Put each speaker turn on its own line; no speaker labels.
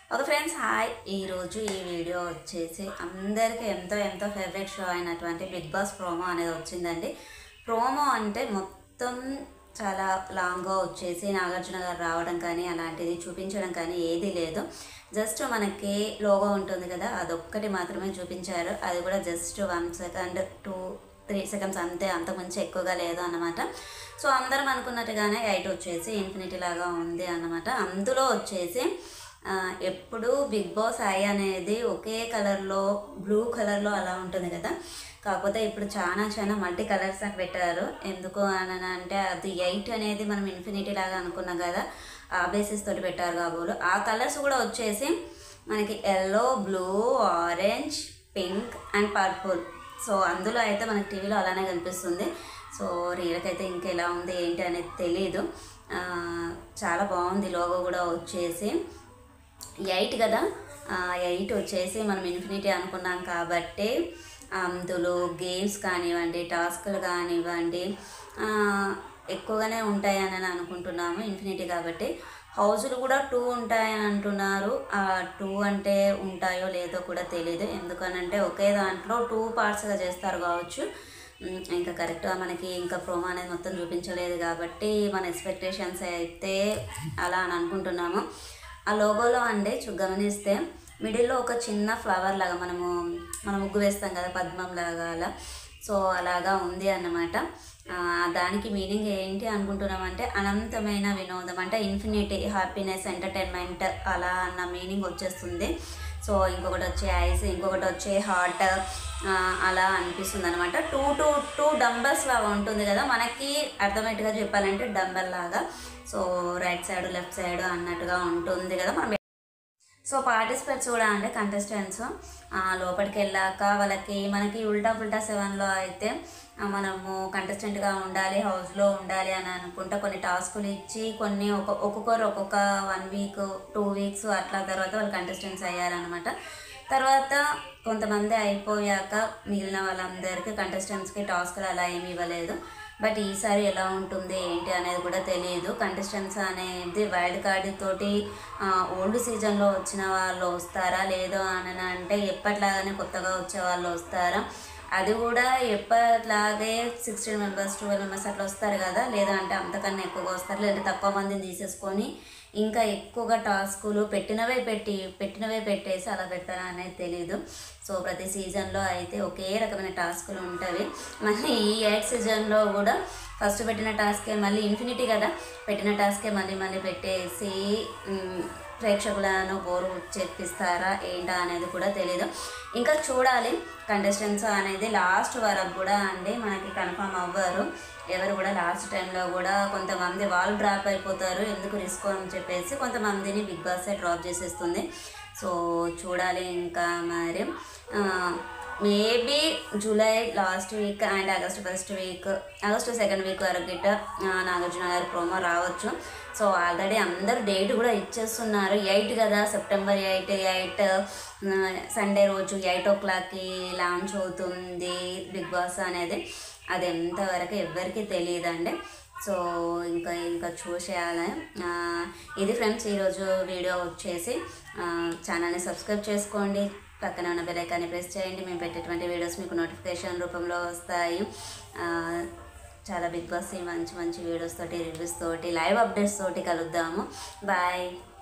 ఒక friends hi ఈరోజు ఈ వీడియో వచ్చేసి అందరికీ ఎంతో ఎంతో ఫేవరెట్ షో అయినటువంటి బిగ్ బాస్ ప్రోమో అనేది వచ్చిందండి ప్రోమో అంటే మొత్తం చాలా లాంగ్గా వచ్చేసి నాగార్జున గారు రావడం కానీ అలాంటిది చూపించడం కానీ ఏది లేదు జస్ట్ మనకి లోగో ఉంటుంది కదా అదొక్కటి మాత్రమే చూపించారు అది కూడా just one second two three seconds అంతే అంతకుమించి ఎక్కువగా లేదు అన్నమాట సో అందరం అనుకున్నట్టుగానే ఎయిట్ వచ్చేసి ఇన్ఫినిటీ లాగా ఉంది అన్నమాట అందులో వచ్చేసి ఆ, ఎప్పుడు బిగ్ బాస్ ఐ అనేది ఒకే కలర్లో బ్లూ కలర్లో అలా ఉంటుంది కదా కాకపోతే ఇప్పుడు చాలా చాలా మల్టీ కలర్స్ అని పెట్టారు ఎందుకు అని అంటే అది ఎయిట్ అనేది మనం ఇన్ఫినిటీ లాగా అనుకున్నాం కదా ఆ బేసిస్ తోటి పెట్టారు కాబోలు ఆ కలర్స్ కూడా వచ్చేసి మనకి yellow blue orange pink and purple so అందులో అయితే మనకి టీవీలో అలానే కనిపిస్తుంది సో రియల్కైతే ఇంకా ఎలా ఉంది ఏంటి అనేది తెలియదు ఆ, చాలా బాగుంది లోగో కూడా వచ్చేసి ఎయిట్ కదా ఎయిట్ వచ్చేసి మనం ఇన్ఫినిటీ అనుకున్నాం కాబట్టి అందులో గేమ్స్ కానివ్వండి టాస్క్లు కానివ్వండి ఆ, ఎక్కువగానే ఉంటాయని అని అనుకుంటున్నాము ఇన్ఫినిటీ కాబట్టి హౌజులు కూడా టూ ఉంటాయని అంటున్నారు ఆ టూ అంటే ఉంటాయో లేదో కూడా తెలియదు ఎందుకనంటే ఒకే దాంట్లో టూ పార్ట్స్గా చేస్తారు కావచ్చు ఉమ్, ఇంకా కరెక్ట్గా మనకి ఇంకా ప్రోమో అనేది మొత్తం చూపించలేదు కాబట్టి మన ఎక్స్పెక్టేషన్స్ అయితే అలా అని అనుకుంటున్నాము ఆ లోగోలో అండి చూ గమనిస్తే మిడిల్లో ఒక చిన్న ఫ్లవర్ లాగా మనము మనం ముగ్గు వేస్తాం కదా పద్మం లాగా అలా సో అలాగా ఉంది అన్నమాట ఆ, దానికి మీనింగ్ ఏంటి అనుకుంటున్నామంటే అనంతమైన వినోదం అంటే ఇన్ఫినిటీ హ్యాపీనెస్ ఎంటర్టైన్మెంట్ అలా అన్న మీనింగ్ వచ్చేస్తుంది సో ఇంకొకటి వచ్చే ఐస్ ఇంకొకటి వచ్చే హార్ట్ అలా అనిపిస్తుంది అనమాట టూ టూ టూ డంబల్స్ లాగా ఉంటుంది కదా మనకి అర్థమయ్యేట్టుగా చెప్పాలంటే డంబల్ లాగా so right side left side అన్నట్టుగా ఉంటుంది కదా మనం సో పార్టిసిపేట్స్ కూడా అంటే కంటెస్టెంట్స్ లోపలికి వెళ్ళాక వాళ్ళకి మనకి ఉల్టా పుల్టా సెవెన్లో అయితే ఆ, మనము కంటెస్టెంట్గా ఉండాలి హౌస్లో ఉండాలి అని అనుకుంటా కొన్ని టాస్కులు ఇచ్చి కొన్ని ఒక ఒక్కొక్కరు ఒక్కొక్క వన్ వీక్ టూ వీక్స్ అట్లా తర్వాత వాళ్ళు కంటెస్టెంట్స్ అయ్యారనమాట తర్వాత కొంతమంది అయిపోయాక మిగిలిన వాళ్ళందరికీ కంటెస్టెంట్స్కి టాస్క్లు అలా ఏమి ఇవ్వలేదు బట్ ఈసారి ఎలా ఉంటుంది ఏంటి అనేది కూడా తెలియదు కంటెస్టెంట్స్ అనేది వైల్డ్ కార్డ్ తోటి ఓల్డ్ సీజన్లో వచ్చిన వాళ్ళు వస్తారా లేదో అని అంటే ఎప్పట్లాగానే కొత్తగా వచ్చే వాళ్ళు వస్తారా అది కూడా ఎప్పట్లాగే సిక్స్టీన్ మెంబర్స్ ట్వెల్వ్ మెంబర్స్ అట్లా వస్తారు కదా లేదంటే అంతకన్నా ఎక్కువగా వస్తారు లేదంటే తక్కువ మందిని తీసేసుకొని ఇంకా ఎక్కువగా టాస్కులు పెట్టినవే పెట్టి పెట్టినవే పెట్టేసి అలా పెడతారా అనేది తెలీదు సో ప్రతి సీజన్లో అయితే ఒకే రకమైన టాస్కులు ఉంటాయి మళ్ళీ ఈ ఎయిట్ సీజన్లో కూడా ఫస్ట్ పెట్టిన టాస్కే మళ్ళీ ఇన్ఫినిటీ కదా పెట్టిన టాస్కే మళ్ళీ మళ్ళీ పెట్టేసి మ్, ప్రేక్షకులను బోరు చెప్పిస్తారా ఏంటా అనేది కూడా తెలియదు ఇంకా చూడాలి కంటెస్టెంట్స్ అనేది లాస్ట్ వరకు కూడా అండి మనకి కన్ఫర్మ్ అవ్వరు ఎవరు కూడా లాస్ట్ టైంలో కూడా కొంతమంది వాళ్ళు డ్రాప్ అయిపోతారు ఎందుకు రిస్క్ అని చెప్పేసి కొంతమందిని బిగ్ బాసే డ్రాప్ చేసేస్తుంది సో చూడాలి ఇంకా మరి maybe July last week and August first week August second week వరకు గిట్ట ఆ, నాగార్జున గారి ప్రోమో రావచ్చు సో ఆల్రెడీ అందరు డేట్ కూడా ఇచ్చేస్తున్నారు ఎయిట్ కదా సెప్టెంబర్ ఎయిట్ ఎయిట్ సండే రోజు ఎయిట్ ఓ క్లాక్కి లాంచ్ అవుతుంది బిగ్ బాస్ అనేది అది ఎంతవరకు ఎవ్వరికీ తెలియదండి సో ఇంకా ఇంకా చూసేయాలి ఆ, ఇది ఫ్రెండ్స్ ఈరోజు వీడియో వచ్చేసి ఆ, ఛానల్ని సబ్స్క్రైబ్ చేసుకోండి పక్కన ఉన్న బెల్ ఐకాన్ని ప్రెస్ చేయండి మేము పెట్టేటువంటి వీడియోస్ మీకు నోటిఫికేషన్ రూపంలో వస్తాయి ఆ, చాలా బిగ్ బాస్ మంచి మంచి వీడియోస్ తోటి రివ్యూస్ తోటి లైవ్ అప్డేట్స్ తోటి కలుద్దాము బాయ్